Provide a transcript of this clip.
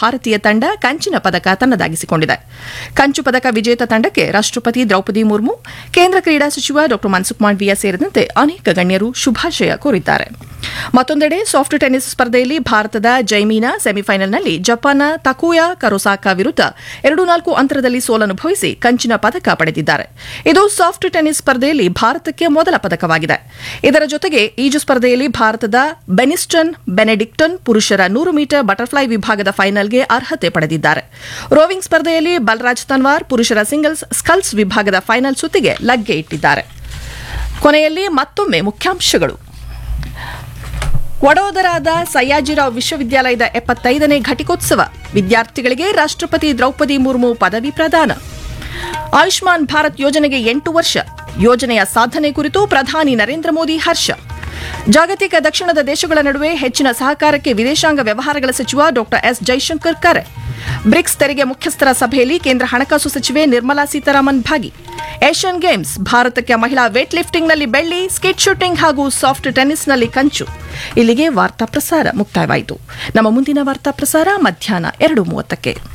ಭಾರತೀಯ ತಂಡ ಕಂಚಿನ ಪದಕ ತನ್ನದಾಗಿಸಿಕೊಂಡಿದೆ ಕಂಚು ಪದಕ ವಿಜೇತ ತಂಡಕ್ಕೆ ರಾಷ್ಟ್ರಪತಿ ದ್ರೌಪದಿ ಮುರ್ಮು ಕೇಂದ್ರ ಕ್ರೀಡಾ ಸಚಿವ ಡಾ ಮನ್ಸುಖ್ ಮಾಂಡವಿಯಾ ಸೇರಿದಂತೆ ಅನೇಕ ಗಣ್ಯರು ಶುಭಾಶಯ ಕೋರಿದ್ದಾರೆ ಮತ್ತೊಂದೆಡೆ ಸಾಫ್ಟ್ ಟೆನ್ನಿಸ್ ಸ್ಪರ್ಧೆಯಲ್ಲಿ ಭಾರತದ ಜೈಮೀನಾ ಸೆಮಿಫೈನಲ್ನಲ್ಲಿ ಜಪಾನ್ನ ತಕುಯಾ ಕರೋಸಾಕಾ ವಿರುದ್ಧ ಎರಡು ನಾಲ್ಕು ಅಂತರದಲ್ಲಿ ಸೋಲನುಭವಿಸಿ ಕಂಚಿನ ಪದಕ ಪಡೆದಿದ್ದಾರೆ ಇದು ಸಾಫ್ಟ್ ಟೆನ್ನಿಸ್ ಸ್ಪರ್ಧೆಯಲ್ಲಿ ಭಾರತಕ್ಕೆ ಮೊದಲ ಪದಕವಾಗಿದೆ ಇದರ ಜೊತೆಗೆ ಈಜು ಸ್ಪರ್ಧೆಯಲ್ಲಿ ಭಾರತದ ಬೆನಿಸ್ಟನ್ ಬೆನೆಡಿಕ್ಟನ್ ಪುರುಷರ ನೂರು ಮೀಟರ್ ಬಟರ್ಫ್ಲೈ ವಿಭಾಗದ ಫೈನಲ್ಗೆ ಅರ್ಹತೆ ಪಡೆದಿದ್ದಾರೆ ರೋವಿಂಗ್ ಸ್ಪರ್ಧೆಯಲ್ಲಿ ಬಲರಾಜ್ ತನ್ವಾರ್ ಪುರುಷರ ಸಿಂಗಲ್ಸ್ ಸ್ಕಲ್ಸ್ ವಿಭಾಗದ ಫೈನಲ್ ಸುತ್ತಿಗೆ ಲಗ್ಗೆ ಇಟ್ಟಿದ್ದಾರೆ ಕೊನೆಯಲ್ಲಿ ಮತ್ತೊಮ್ಮೆ ಮುಖ್ಯಾಂಶಗಳು ವಡೋದರಾದ ಸಯ್ಯಾಜಿರಾವ್ ವಿಶ್ವವಿದ್ಯಾಲಯದ ಎಪ್ಪತ್ತೈದನೇ ಘಟಿಕೋತ್ಸವ ವಿದ್ಯಾರ್ಥಿಗಳಿಗೆ ರಾಷ್ಟ್ರಪತಿ ದ್ರೌಪದಿ ಮುರ್ಮು ಪದವಿ ಪ್ರದಾನ ಆಯುಷ್ಮಾನ್ ಭಾರತ್ ಯೋಜನೆಗೆ ಎಂಟು ವರ್ಷ ಯೋಜನೆಯ ಸಾಧನೆ ಕುರಿತು ಪ್ರಧಾನಿ ನರೇಂದ್ರ ಮೋದಿ ಹರ್ಷ ಜಾಗತಿಕ ದಕ್ಷಿಣದ ದೇಶಗಳ ನಡುವೆ ಹೆಚ್ಚಿನ ಸಹಕಾರಕ್ಕೆ ವಿದೇಶಾಂಗ ವ್ಯವಹಾರಗಳ ಸಚಿವ ಡಾ ಎಸ್ ಜೈಶಂಕರ್ ಕರೆ ಬ್ರಿಕ್ಸ್ ತೆರಿಗೆ ಮುಖ್ಯಸ್ಥರ ಸಭೆಯಲ್ಲಿ ಕೇಂದ್ರ ಹಣಕಾಸು ಸಚಿವೆ ನಿರ್ಮಲಾ ಸೀತಾರಾಮನ್ ಭಾಗಿ ಏಷ್ಯನ್ ಗೇಮ್ಸ್ ಭಾರತಕ್ಕೆ ಮಹಿಳಾ ವೇಟ್ ಲಿಫ್ಟಿಂಗ್ನಲ್ಲಿ ಬೆಳ್ಳಿ ಸ್ಕೇಟ್ ಶೂಟಿಂಗ್ ಹಾಗೂ ಸಾಫ್ಟ್ ಟೆನ್ನಿಸ್ನಲ್ಲಿ ಕಂಚು ಇಲ್ಲಿಗೆ ವಾರ್ತಾ ಪ್ರಸಾರ ಮುಕ್ತಾಯವಾಯಿತು ನಮ್ಮ ಮುಂದಿನ ವಾರ್ತಾ ಪ್ರಸಾರ ಮಧ್ಯಾಹ್ನ ಎರಡು ಮೂವತ್ತಕ್ಕೆ